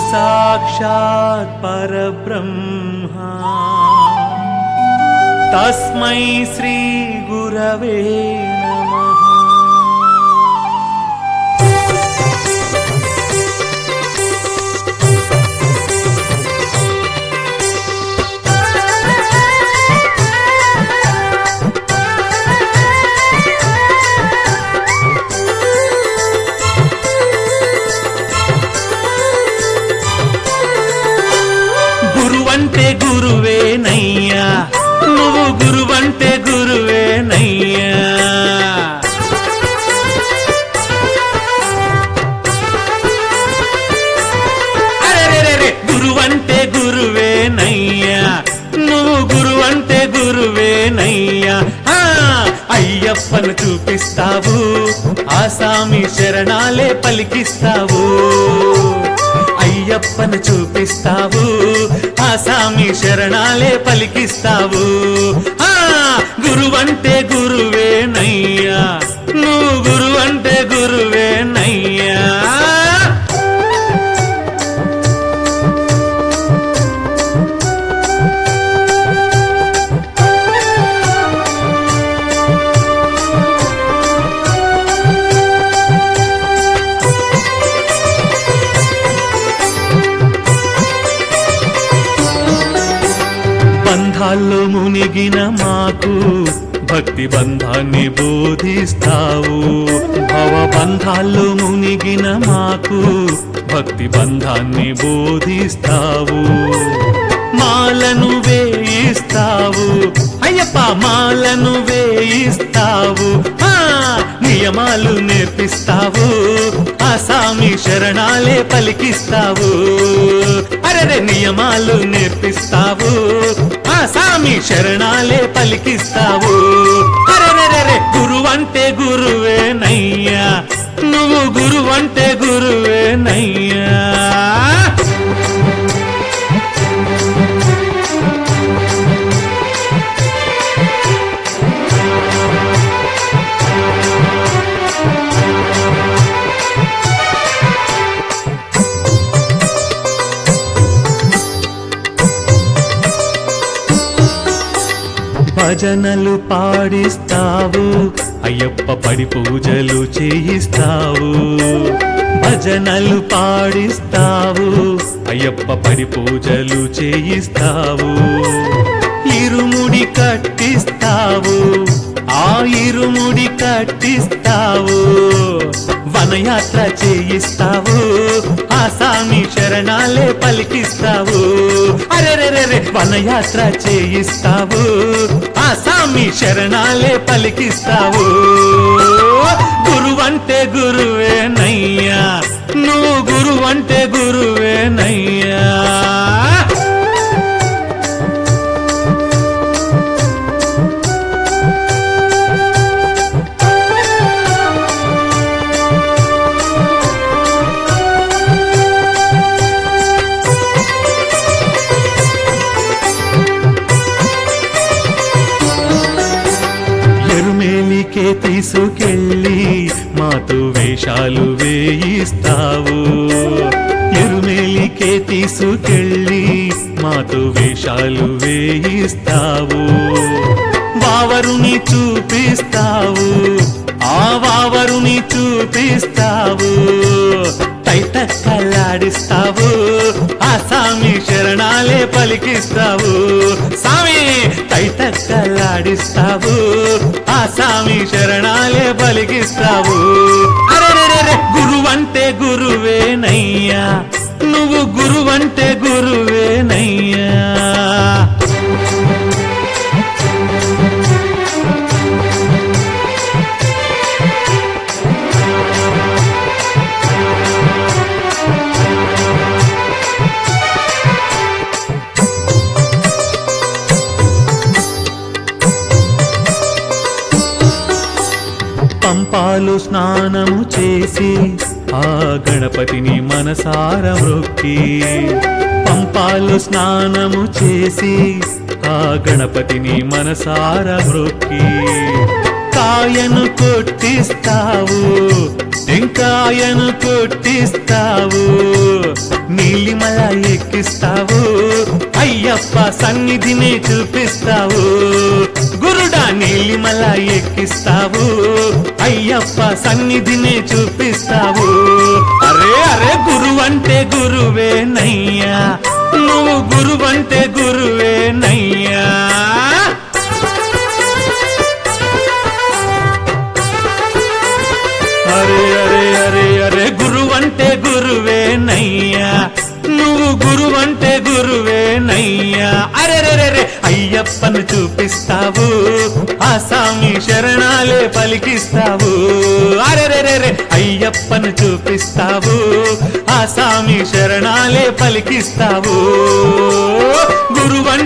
సాక్షాత్ పరబ్రహ్మ తస్మై శ్రీ గురవే నమః గురువంటే గురువే నయ్యా నువ్వు గురువంటే గురువే నయ్యా అరెరెరెరె, గురువంటే గురువే నయ్యా నువ్వు గురువంటే గురువే నయ్యా ఆ, అయ్యప్పను చూపిస్తావు ఆసామి శరణాలే పలికిస్తావు అయ్యప్పను చూపిస్తావు ఆసామి శరణాలే పలికిస్తావు ఆ గురువంటే గురువే నయ్యా నువ్వు గురువంటే గురువే నయ్యా బంధాల్లో మునిగిన మాకు భక్తి బంధాన్ని బోధిస్తావు భవ బంధాల్లో మునిగిన మాకు భక్తి బంధాన్ని బోధిస్తావు మాలను వేయిస్తావు అయ్యప్ప మాలను వేయిస్తావు ఆ, నియమాలు నేర్పిస్తావు ఆసామి శరణాలే పలికిస్తావు అరెరే నియమాలు నేర్పిస్తావు ఆసామి శరణాలే పలికిస్తావు అరెరెరెరె గురువంటే గురువే నయ్యా నువ్వు గురువంటే గురువే నయ్యా భజనలు పాడిస్తావు అయ్యప్ప పడి పూజలు చేయిస్తావు భజనలు పాడిస్తావు అయ్యప్ప పడి పూజలు చేయిస్తావు ఇరుముడి కట్టిస్తావు ఆ ఇరుముడి కట్టిస్తావు వనయాత్ర చేయిస్తావు ఆసామి శరణాలే పలికిస్తావు అరెరెరెరె వనయాత్ర చేయిస్తావు ఆసామి శరణాలే పలికిస్తావు గురువంటే గురువే నయ్యా నువ్వు గురువంటే గురువే నయ్యా ఎరుమేలికే తీసుకెళ్ళి మాతో వేషాలు వేయిస్తావు ఎరుమేలికే తీసుకెళ్ళి మాతో వేషాలు వేయిస్తావు వావరుని చూపిస్తావు ఆ వావరుని చూపిస్తావు తైతక్కలాడిస్తావు ఆ సామి శరణాలే పలికిస్తావు సామి తైతక్కలాడిస్తావు ఆ సామి శరణాలే పలికిస్తావు అరెరెరెరె గురువంటే గురువేనయ్యా నువ్వు గురువంటే గురువేనయ్యా పంపాలు స్నానము చేసి ఆ గణపతిని మనసార మొక్కి పంపాలు స్నానము చేసి ఆ గణపతిని మనసార మొక్కి కాయను కొట్టిస్తావు టెంకాయను కొట్టిస్తావు నీలిమ ఎక్కిస్తావు అయ్యప్ప సన్నిధిని చూపిస్తావు గురుడా నీలిమల ఎక్కిస్తావు అయ్యప్ప సన్నిధిని చూపిస్తావు అరే అరే గురువంటే గురువే నయ్యా నువ్వు గురువంటే గురువే నయ్యా అరే అరే అరే అరే గురువంటే గురువే నయ్యా నువ్వు గురువంటే గురువే నయ్యా అరే రే రే రే అయ్యప్పను చూపిస్తావు ఆ స్వామి శరణాలే పలికిస్తావు అరే రే రే రే అయ్యప్పను చూపిస్తావు ఆ స్వామి శరణాలే పలికిస్తావు గురువంటే